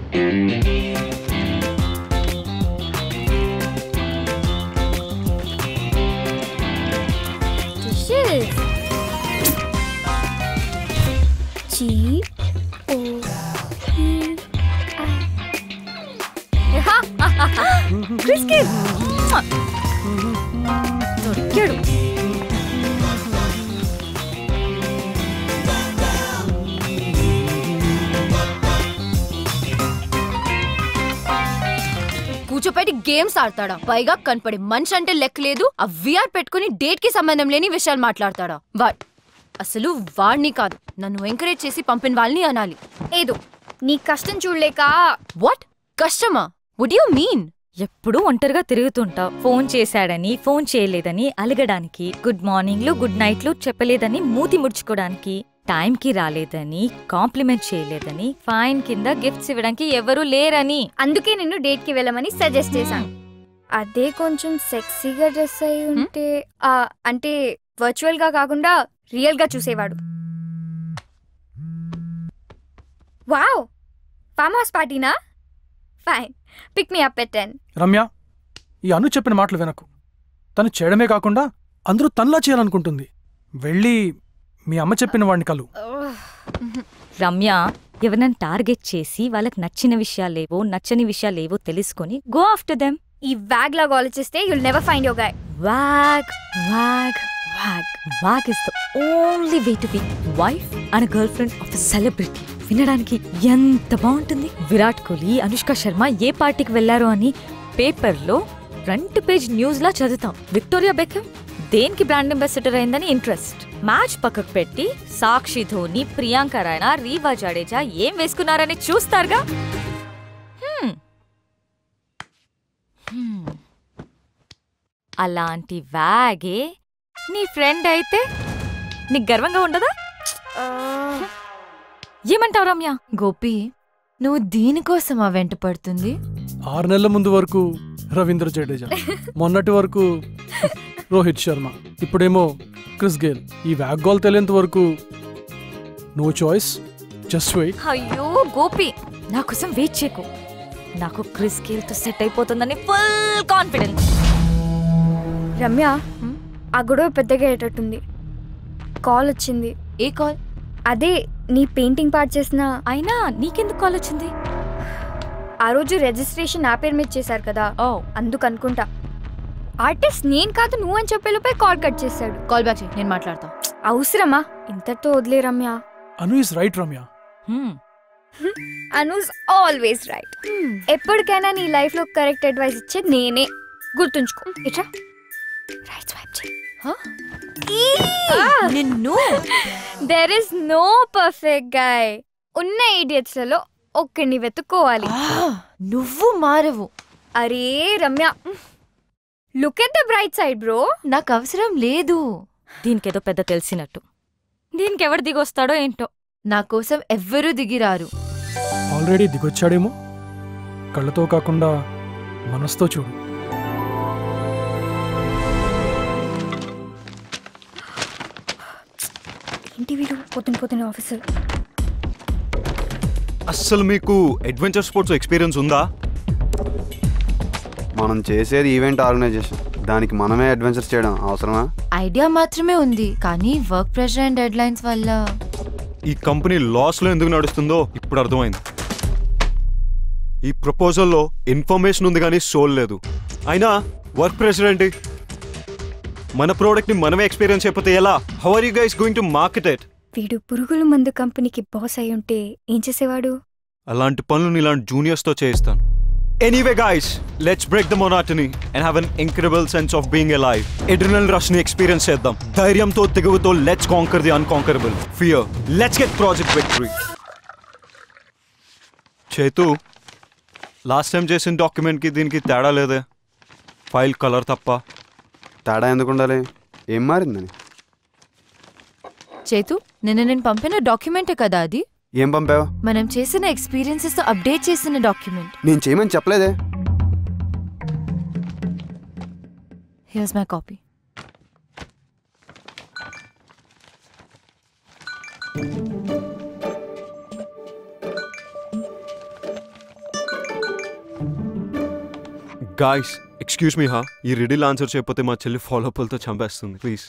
Dishes. G O P క్రిస్కి దొరికాడు కూర్చోపెట్టి games ఆడతాడా పైగా కనపడి మనిషి అంటే లెక్క లేదు ఆ విఆర్ పెట్టుకుని డేట్ కి సంబంధం లేని విషయాలు మాట్లాడతాడా వాడ్ అసలు వాడిని కాదు నన్ను ఎంకరేజ్ చేసి పంపిన వాళ్ళని అనాలి ఏదో నీ కష్టం చూడలేక వాట్ కష్టమా వుడ్ యూ మీన్ ఎప్పుడూ ఒంటరిగా తిరుగుతుంటావు ఫోన్ చేశాడని ఫోన్ చేయలేదని అలగడానికి గుడ్ మార్నింగ్లు గుడ్ నైట్లు చెప్పలేదని మూతి ముడుచుకోవడానికి టైంకి రాలేదని కాంప్లిమెంట్ చేయలేదని ఫైన్ కింద గిఫ్ట్స్ ఇవ్వడానికి ఎవరూ లేరని అందుకే నిన్ను డేట్ కి వెళ్ళమని సజెస్ట్ చేశాను అదే కొంచెం సెక్సీగా డ్రెస్ అయి ఉంటే ఆ, అంటే వర్చువల్ గా కాకుండా రియల్ గా చూసేవాడు వావ్ ఫామ్ హౌస్ పార్టీనా fine pick me up at ten Ramya ఈ అను చెప్పిన మాటలు వినకు తను చేయడమే కాకుండా అందరూ తనలా చేయాలనుకుంటుంది వెళ్ళి మీ అమ్మ చెప్పిన వాడిని కలు రమ్య ఎవరినైనా టార్గెట్ చేసి వాళ్ళకి నచ్చిన విషయాలేవో నచ్చని విషయాలేవో తెలుసుకొని గో ఆఫ్టర్ దెమ్ ఈ వ్యాగ్ లాగా ఆలోచిస్తే you'll never find your guy వాగ్ వాగ్ వాగ్ వాగ్ is the only way to be wife and girl friend of the celebrity వినడానికి ఎంత బాగుంటుంది విరాట్ కోహ్లీ అనుష్క శర్మ ఏ పార్టీకి వెళ్లారో అని పేపర్లో ఫ్రంట్ పేజ్ న్యూస్ లా చదువుతాం విక్టోరియా బెకమ్ దేనికి బ్రాండ్ అంబాసిడర్ అయిందని ఇంట్రెస్ట్ మ్యాచ్ పక్కకు పెట్టి సాక్షి ధోని ప్రియాంక రాయనా రీవా జడేజా ఏం వేసుకున్నారని చూస్తారుగా హ్మ్. హ్మ్. అలాంటి వ్యాగే నీ ఫ్రెండ్ అయితే నీకు గర్వంగా ఉండదా ఏమంటావు రమ్య గోపి నువ్వు దీనికోసమా వెంట పడుతుంది ఆరు నెలల ముందు వరకు రవీంద్ర జడేజా మొన్నటి వరకు రోహిత్ శర్మ ఇప్పుడేమో క్రిస్ గేల్ ఈ వ్యాగ్ గోల్ తెలియంత వరకు నో చాయిస్ జస్ట్ వెయిట్ అయ్యో గోపి నా కోసం వెయిట్ చేయకు నాకు క్రిస్ గేల్ తో సెట్ అయిపోతుందని ఫుల్ కాన్ఫిడెన్స్ రమ్య ఆ గొడవ పెద్దగా అయ్యేటట్టుంది కాల్ వచ్చింది ఏ కాల్ అదే నీ పెయింటింగ్ పార్ట్ చేసిన అయినా నీకెందుకు కాల్ వచ్చింది ఆ రోజు రిజిస్ట్రేషన్ నా పేరు మీద చేశారు కదా ఓ అందుకు అనుకుంటా ఆర్టిస్ట్ నేను కాదు నువ్వు అని చెప్పేలోపే కాల్ కట్ చేశాడు కాల్ బ్యాక్ చేయి నేను మాట్లాడతా అవసరమా ఇంతటితో వదిలే Ramya Anu is right Ramya hmm. Anu's always right ఎప్పటికైనా నీ లైఫ్ లో కరెక్ట్ అడ్వైస్ ఇచ్చే నేనే గుర్తుంచుకో ఇట్రా రైట్ స్వైప్ చేయి నిన్ను there is no perfect guy ఉన్న idiots లలో ఒక్కడిని వెతుక్కోవాలి ఆ, నువ్వు మారవు అరే Ramya look at the bright side bro నాకు అవసరం లేదు దీనికేదో పెద్ద తెలిసినట్టు దీనికి ఎవరు దిగొస్తాడో ఏంటో నా కోసం ఎవ్వరూ దిగిరారు ఆల్రెడీ దిగొచ్చాడేమో కళ్ళతో కాకుండా మనసుతో చూడు ఏంటి వీడు పొద్దున పొద్దున ఆఫీసర్ అస్సలు మీకు అడ్వెంచర్ స్పోర్ట్స్ ఎక్స్పీరియన్స్ ఉందా మనం చేసేది ఈవెంట్ ఆర్గనైజేషన్ దానికి మనమే అడ్వెంచర్స్ చేయడం అవసరమా ఐడియా మాత్రమే ఉంది కానీ work pressure and deadlines వల్ల ఈ కంపెనీ లాస్లో ఎందుకు నడుస్తుందో ఇప్పుడు అర్థమైంది ఈ ప్రపోజల్లో ఇన్ఫర్మేషన్ ఉంది కానీ సోల్ లేదు అయినా వర్క్ ప్రెషర్ ఏంటి మన ప్రోడక్ట్ని మనమే ఎక్స్పీరియన్స్ అయిపోతే ఎలా how are you guys going to market it వీడు పురుగుల మందు కంపెనీకి బాస్ అయి ఉంటే ఏం చేసేవాడు అలాంటి పనులను ఇలాంటి జూనియర్స్తో చేయిస్తాను anyway guys let's break the monotony and have an incredible sense of being a life adrenaline rush ని ఎక్స్పీరియన్స్ చేద్దాం ధైర్యంతో తెగువతో let's conquer the unconquerable fear let's get project victory చేతు లాస్ట్ టైం చేసిన డాక్యుమెంట్కి దీనికి తేడా లేదే ఫైల్ కలర్ తప్ప తేడా ఎందుకు ఉండాలి ఏం మారిందని చేతు నిన్న నేను పంపిన డాక్యుమెంటే కదా అది ఏం పంపావు మనం చేసిన ఎక్స్పీరియన్సెస్ తో అప్డేట్ చేసిన డాక్యుమెంట్ నేను చేయమని చెప్పలేదే here's my copy guys excuse me హా ఈ రిడిల్ ఆన్సర్ చేయకపోతే మా చెల్లి ఫాలోఅప్లతో చంపేస్తుంది ప్లీజ్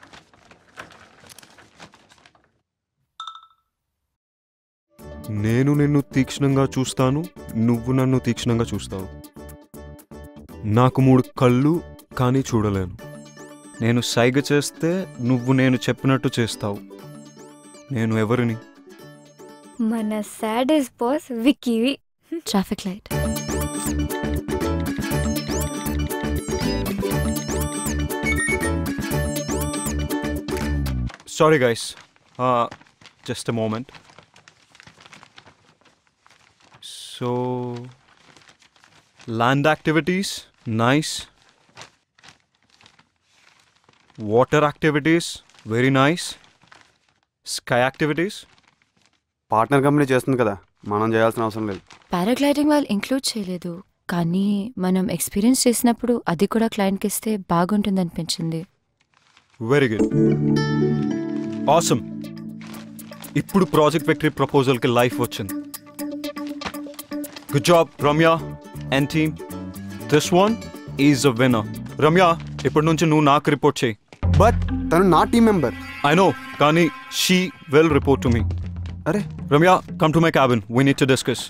నేను నిన్ను తీక్షణంగా చూస్తాను నువ్వు నన్ను తీక్షణంగా చూస్తావు నాకు మూడు కళ్ళు కానీ చూడలేను నేను సైగ చేస్తే నువ్వు నేను చెప్పినట్టు చేస్తావు నేను ఎవరిని మన సాడెస్ట్ బాస్ విక్కీవి traffic light Sorry, guys. Uh, just a moment. So, land activities, nice. Water activities, very nice. Sky activities, partner company చేస్తుంది కదా మనం చేయాల్సిన అవసరం లేదు పారాగ్లైడింగ్ వాళ్ళు ఇంక్లూడ్ చేయలేదు కానీ మనం ఎక్స్పీరియన్స్ చేసినప్పుడు అది కూడా క్లయింట్కి ఇస్తే బాగుంటుంది అనిపించింది very good. Awesome. ఇప్పుడు ప్రాజెక్ట్ విక్టరీ ప్రపోజల్కి లైఫ్ వచ్చింది good job Ramya and team this one is a winner Ramya ఇప్పటి నుంచి నువ్వు నాకు రిపోర్ట్ చేయి బట్ తను నా టీం మెంబర్ ఐ నో కానీ she will report to me అరే Ramya come to my cabin we need to discuss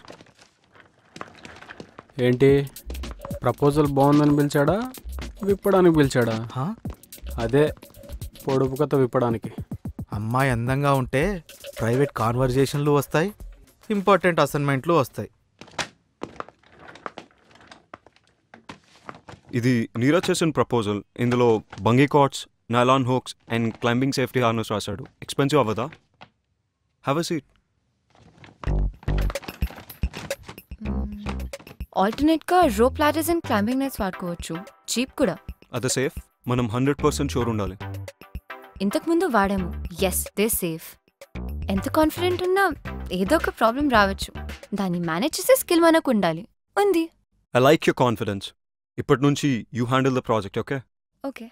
ఏంటి ప్రపోజల్ బాగుందని పిలిచాడా విప్పడానికి పిలిచాడా హా? అదే పొడుపు కథ విప్పడానికి అమ్మాయి అందంగా ఉంటే ప్రైవేట్ కాన్వర్జేషన్లు వస్తాయి ఇంపార్టెంట్ అసైన్మెంట్లు వస్తాయి ఇది నీరజ్ చేసిన ప్రపోజల్ ఇందులో bungee cords nylon hooks and climbing safety harness రాశాడు ఎక్స్పెన్సివ్ అవ్వదా హ్యావ్ అ సీట్ ఆల్టర్నేట్గా rope ladders and climbing nights వాడుకోవచ్చు చీప్ కూడా అదే సేఫ్ మనం హండ్రెడ్ పర్సెంట్ షూర్ ఉండాలి ఇంతకుముందు వాడాము ఎస్ దే సేఫ్ ఎంత కాన్ఫిడెంట్ ఉన్నా ఏదో ఒక ప్రాబ్లం రావచ్చు దాన్ని మేనేజ్ చేసే స్కిల్ మనకు ఉండాలి ఉంది ఐ లైక్ యూర్ కాన్ఫిడెన్స్ ఇప్పటి నుంచి you handle the project okay okay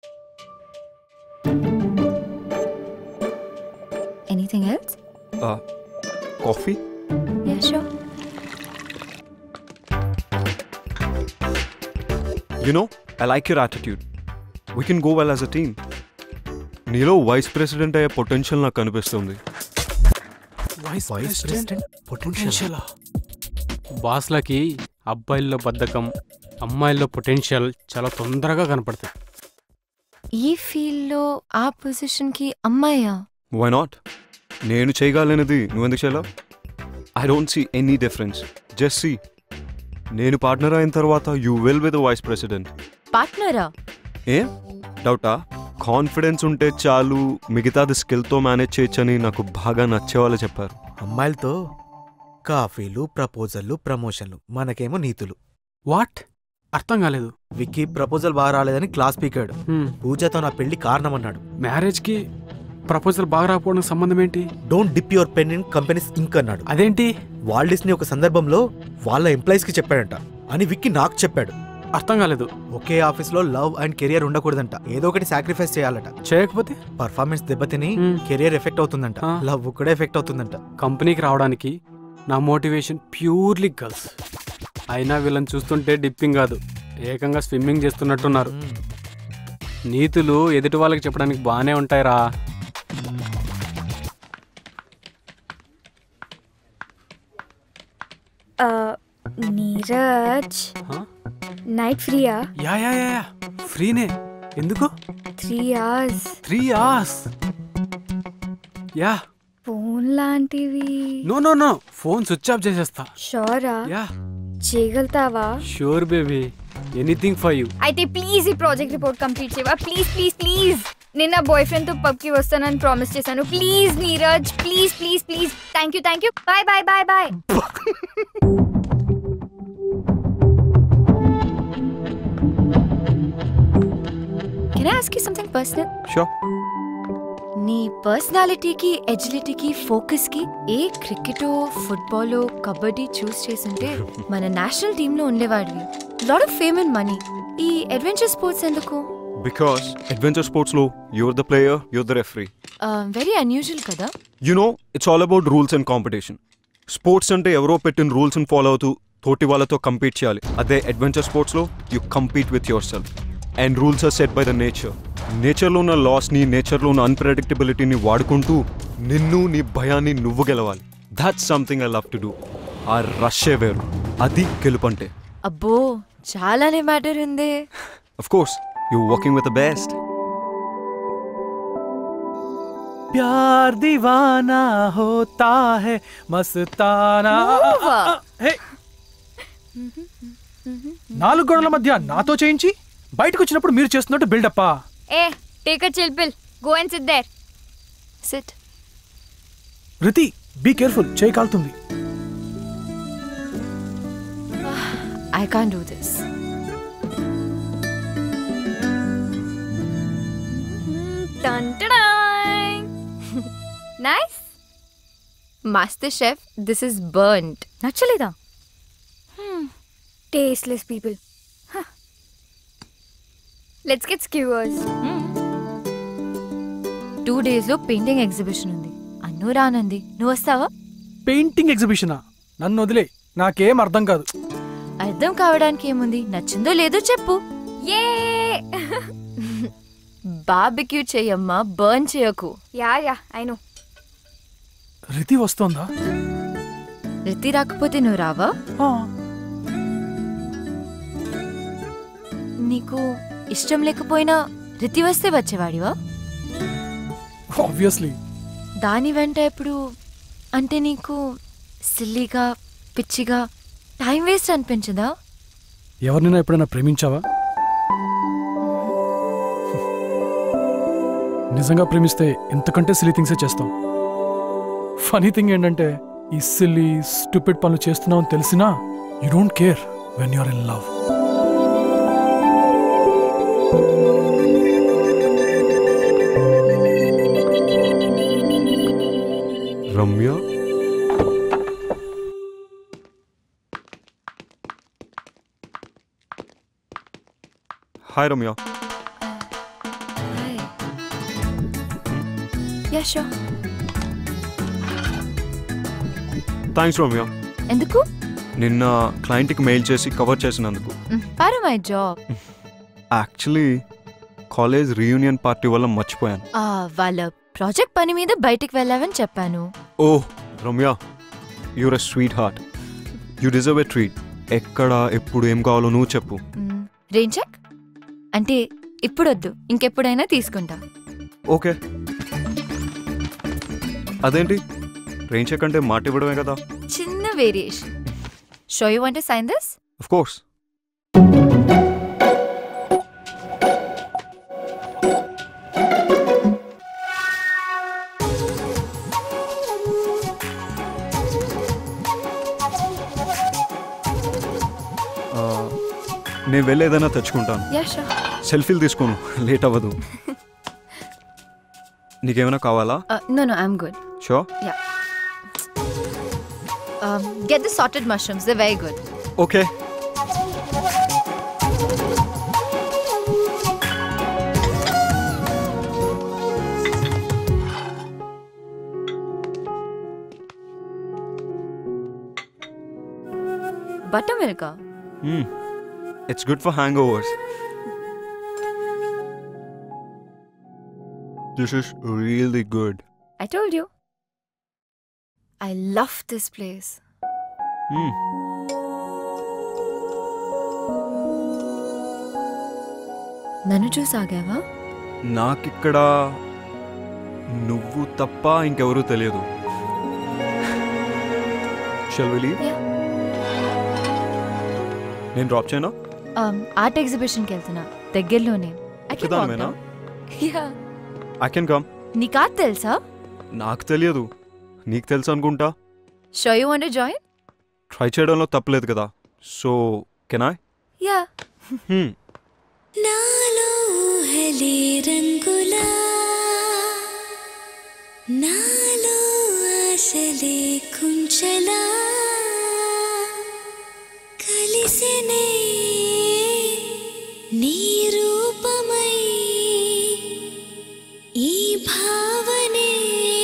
anything else coffee yeah sure you know I like your attitude we can go well as a team నీలో vice president అయ్యే potential నాకు కనిపిస్తుంది vice vice president potential బాస్లకి అబ్బాయిల్లో బద్ధకం అమ్మాయిల్లో potential చాలా తొందరగా కనపడతాయి ఈ ఫీల్డ్లో ఆ పొజిషన్కి అమ్మాయా వై నాట్ నేను చేయగలనది నువ్వెందుకు చేయలేవు I don't see any difference just see నేను పార్ట్నర్ అయిన తర్వాత you will with vice president పార్ట్నరా ఏ డౌటా కాన్ఫిడెన్స్ ఉంటే చాలు మిగతాది స్కిల్తో మేనేజ్ చేయొచ్చని నాకు బాగా నచ్చేవాళ్ళు చెప్పారు అమ్మాయిలతో కాఫీలు ప్రపోజల్లు ప్రమోషన్లు మనకేమో నీతులు వాట్ అర్థం కాలేదు విక్కీ ప్రపోజల్ బాగా రాలేదని క్లాస్ పీకాడు పూజతో నా పెళ్లి కారణమన్నాడు మ్యారేజ్కి ప్రపోజల్ బాగా రాకపోవడానికి సంబంధం ఏంటి don't dip your pen in companies ink అన్నాడు అదేంటి వాల్డిస్ని ఒక సందర్భంలో వాళ్ళ ఎంప్లాయీస్ కి చెప్పాడంట అని విక్కీ నాకు చెప్పాడు అర్థం కాలేదు ఒకే ఆఫీస్లో లవ్ అండ్ కెరియర్ ఉండకూడదంట ఏదో ఒకటి సాక్రిఫైస్ చేయాలట చేయకపోతే పర్ఫార్మెన్స్ దెబ్బతిని Hmm. కెరియర్ ఎఫెక్ట్ అవుతుందంట ఆ. లవ్ కూడా ఎఫెక్ట్ అవుతుందంట కంపెనీకి రావడానికి నా మోటివేషన్ ప్యూర్లీ గర్ల్స్ అయినా వీళ్ళని చూస్తుంటే డిప్పింగ్ కాదు ఏకంగా స్విమ్మింగ్ చేస్తున్నట్టున్నారు నీతులు ఎదుటి వాళ్ళకి చెప్పడానికి బాగానే ఉంటాయిరా నీరజ్ హా? నైట్ ఫ్రీయా యా యా యా యా. ఫ్రీనే ఎందుకు three hours three hours yeah phone లాంటివి no no no phone switch off చేసేస్తా షోరా యా చేయగలుగుతావా sure baby anything for you అయితే ప్లీజ్ ఈ ప్రాజెక్ట్ రిపోర్ట్ కంప్లీట్ చేయవా ప్లీజ్ ప్లీజ్ ప్లీజ్ నేను నా బాయ్ ఫ్రెండ్ తో పబ్ కి వస్తానని ప్రామిస్ చేశాను please Neeraj please please please thank you thank you bye bye bye bye can I ask you something personal sure నీ పర్సనాలిటీకి ఎజిలిటీకి ఫోకస్ కి ఏ క్రికెటో ఫుట్బాలో కబడ్డీ చూస్ చేస్తుంటే మన నేషనల్ టీమ్ లో ఉండేవాడివి lot of fame and money ఈ అడ్వెంచర్ స్పోర్ట్స్ ఎందుకు బికాస్ అడ్వెంచర్ స్పోర్ట్స్లో you're the player you're the referee very unusual కదా you know it's all about rules and competition sports అంటే ఎవరో పెట్టిన రూల్స్ని ఫాలో అవుతూ తోటి వాళ్ళతో కంపీట్ చేయాలి అదే అడ్వెంచర్ స్పోర్ట్స్లో you compete with yourself and rules are set by the nature నేచర్లో ఉన్న లాస్ని నేచర్లో ఉన్న అన్ప్రెడిక్టబిలిటీని వాడుకుంటూ నిన్ను నీ భయాన్ని నువ్వు గెలవాలి that's something I love to do ఆ రష్యే వేరు అది గెలుపంటే అబ్బో చాలానే మ్యాటర్ ఉంది of course you working with the best प्यार दीवाना होता है मस्ताना హే నాలుగు గోడల మధ్య నాతో చేయించి బయటకు వచ్చినప్పుడు మీరు చేస్తున్నట్టు బిల్డప్పా ఏ take a chill pill go and sit there sit Riti be careful చేయి కాలుతుంది I can do this nice master chef this is burned నచ్చలేదా tasteless people let's get skewers two days లో పెయింటింగ్ ఎగ్జిబిషన్ ఉంది అన్ను రానంది నువ్వు వస్తావా పెయింటింగ్ ఎగ్జిబిషనా నన్ను వదిలే నాకేం అర్థం కాదు అర్థం కావడానికి ఏముంది నచ్చిందో లేదో చెప్పు ఏ బార్బిక్యూ చెయ్యమ్మా బర్న్ చేయకు yeah yeah I know Riti వస్తోందా రితి రాకపోతే నువ్వు రావా ఆ, నీకు ఇష్టం లేకపోయినా రితి వస్తే వచ్చేవాడివా ఆబ్వియస్లీ దాని వెంట ఎప్పుడు అంటే నీకు సిల్లీగా పిచ్చిగా టైం వేస్ట్ అనిపించదా ఎవరినైనా ఎప్పుడైనా ప్రేమించావా నిజంగా ప్రేమిస్తే ఎంతకంటే సిలీ థింగ్సే చేస్తాం ఫనీ థింగ్ ఏంటంటే ఈ సిల్లీ స్టూపిడ్ పనులు చేస్తున్నావు తెలిసినా you don't care when you're in love Ramya hi Ramya yeah so thanks Ramya ఎందుకు నిన్న క్లయింట్కి మెయిల్ చేసి కవర్ చేసినందుకు పారు my job actually college reunion party వల్ల మర్చిపోయాను వాళ్ళ ప్రాజెక్ట్ పని మీద బయటికి వెళ్ళావని చెప్పాను oh Ramya you're a sweetheart you deserve a treat ఎక్కడ ఎప్పుడు ఏం కావాలో నువ్వు చెప్పు రేంజ్ చెక్ అంటే ఇప్పుడొద్దు ఇంకెప్పుడైనా తీసుకుంటా ఓకే అదేంటి రేంజ్ చెక్ అంటే మాట ఇవ్వడమే కదా చిన్న వేరియేషన్ షో యూ అంటే సైన్ దిస్ ఆఫ్ కోర్స్ నేను వెళ్ళి ఏదైనా తెచ్చుకుంటాను యా షో సెల్ఫీలు తీసుకోను లేట్ అవ్వదు నీకేమైనా కావాలా no no I'm good so get the sorted mushrooms the very good okay butter milk it's good for hangovers this is really good I told you I love this place నన్ను చూసాగావా నాకిక్కడ నువ్వు తప్ప ఇంకెవరూ తెలియదు షల్విలి Yeah. నేను drop చేయనా ఆర్ట్ ఎగ్జిబిషన్కి వెళ్తున్నా దగ్గరలోనే I can walk ఒక్కదానివేనా? down. Yeah. I can come నీకు ఆర్ట్ తెలుసా నాకు తెలియదు నీకు తెలుసు అనుకుంటా so you want join try చేయడంలో తప్పలేదు కదా సో కెనా యా నాలో ఊహలే రంగులా నాలో ఆశలే కుంచలా కలిసినే నీ రూపమై ఈ భావనే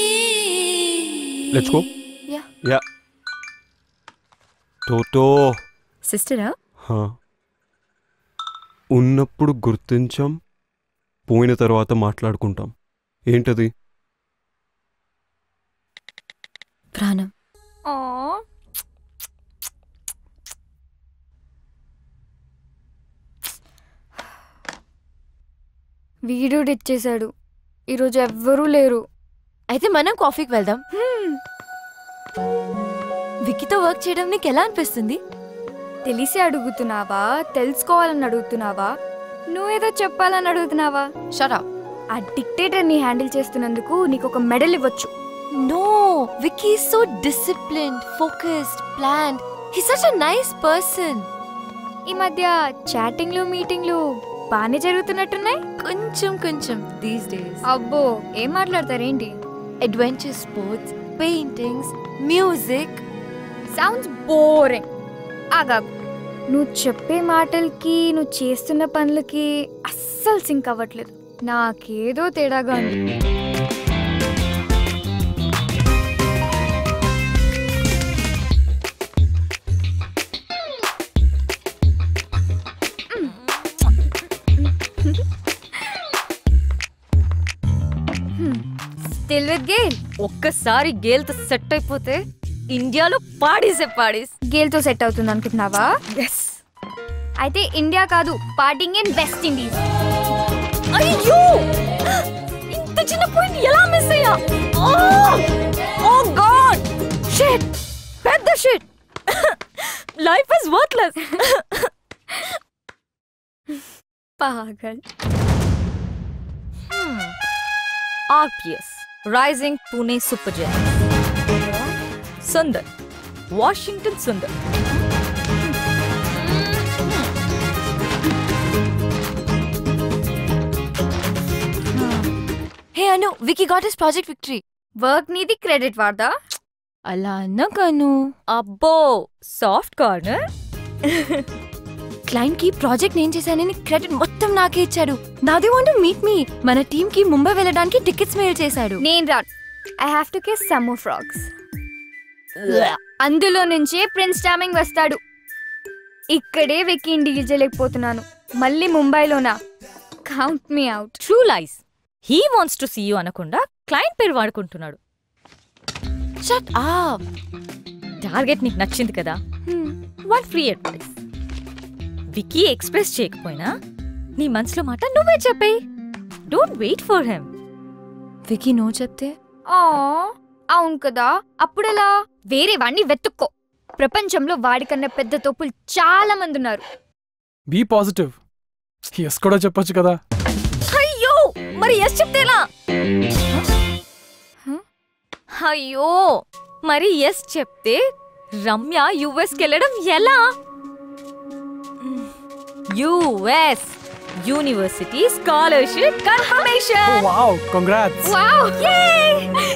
లెట్స్ గో యా యా టోటో సిస్టరా హా. ఉన్నప్పుడు గుర్తించాం పోయిన తర్వాత మాట్లాడుకుంటాం ఏంటది ప్రాణం ఆ వీడియోడు ఇచ్చేశాడు ఈరోజు ఎవ్వరూ లేరు అయితే మనం కాఫీకి వెళ్దాం విక్కీతో వర్క్ చేయడం నీకు ఎలా అనిపిస్తుంది తెలిసి అడుగుతున్నావా తెలుసుకోవాలని అడుగుతున్నావా నువ్వేదో చెప్పాలని అడుగుతున్నావా షరా ఆ డిక్టేటర్ని హ్యాండిల్ చేస్తున్నందుకు నీకు ఒక మెడల్ ఇవ్వచ్చు no Vicky so disciplined focused planned he such a nice person ఈ మధ్య చాటింగ్లు మీటింగ్లు బాగానే జరుగుతున్నట్టున్నాయి కొంచెం కొంచెం దీస్ డేస్ అబ్బో ఏం మాట్లాడతారేంటి adventure sports paintings music sounds boring ఆగాగు నువ్వు చెప్పే మాటలకి నువ్వు చేస్తున్న పనులకి అస్సలు సింక్ అవ్వట్లేదు నాకేదో తేడాగా ఉంది స్టిల్ విత్ గేల్ ఒక్కసారి గేల్తో సెట్ అయిపోతే ఇండియాలో పాడేసే పాడేస్ గేల్తో సెట్ అవుతుంది అనుకుంటున్నావా ఎస్ అయితే ఇండియా కాదు పార్టింగ్ ఇన్ వెస్ట్ ఇండీస్ అయ్యో ఇంత చిన్న పాయింట్ ఎలా మిస్ అయ్యా ఓ గాడ్ షిట్ పెద్ద షిట్ లైఫ్ ఇస్ వర్త్లెస్ పాగల్ ఆర్పిఎస్ రైజింగ్ పూణే సూపర్ జెన్ Sundar Washington Sundar hey Anu Vicky got is project victory work నీది క్రెడిట్ వాడదా అలా అన్నా కాను అబ్బో సాఫ్ట్ కార్నర్ క్లయింట్ కి ప్రాజెక్ట్ నేను చేశానని క్రెడిట్ మొత్తం నాకే ఇచ్చాడు నాది వాంట్ మీట్ మీ మన టీమ్ కి ముంబై వెళ్ళడానికి టికెట్స్ మెయిల్ చేశాడు నేను రా I have to kiss some frogs అందులో నుంచే ప్రిన్స్ టామింగ్ వస్తాడు ఇక్కడే వెక్కి డీల్ చేయలేకపోతున్నాను మళ్ళీ ముంబైలోనా count me out true lies he wants to see you అనకుండా క్లయింట్ పేరు వాడుకుంటున్నాడు షట్ ఆ టార్గెట్ నీకు నచ్చింది కదా one free advice Vicky express చేయకపోయినా నీ మనసులో మాట నువ్వే చెప్పేయ్ don't wait for him Vicky no చెప్తే ఆ అవును కదా అప్పుడెలా వేరే వాడిని వెతుక్కో ప్రపంచంలో వాడికన్నా పెద్ద తోపులు చాలా మంది ఉన్నారు బీ పాజిటివ్ ఎస్ కూడా చెప్పొచ్చు కదా అయ్యో మరి ఎస్ చెప్తేలా అయ్యో మరి ఎస్ చెప్తే రమ్య యుఎస్కి వెళ్ళడం ఎలా US university scholarship confirmation wow congrats wow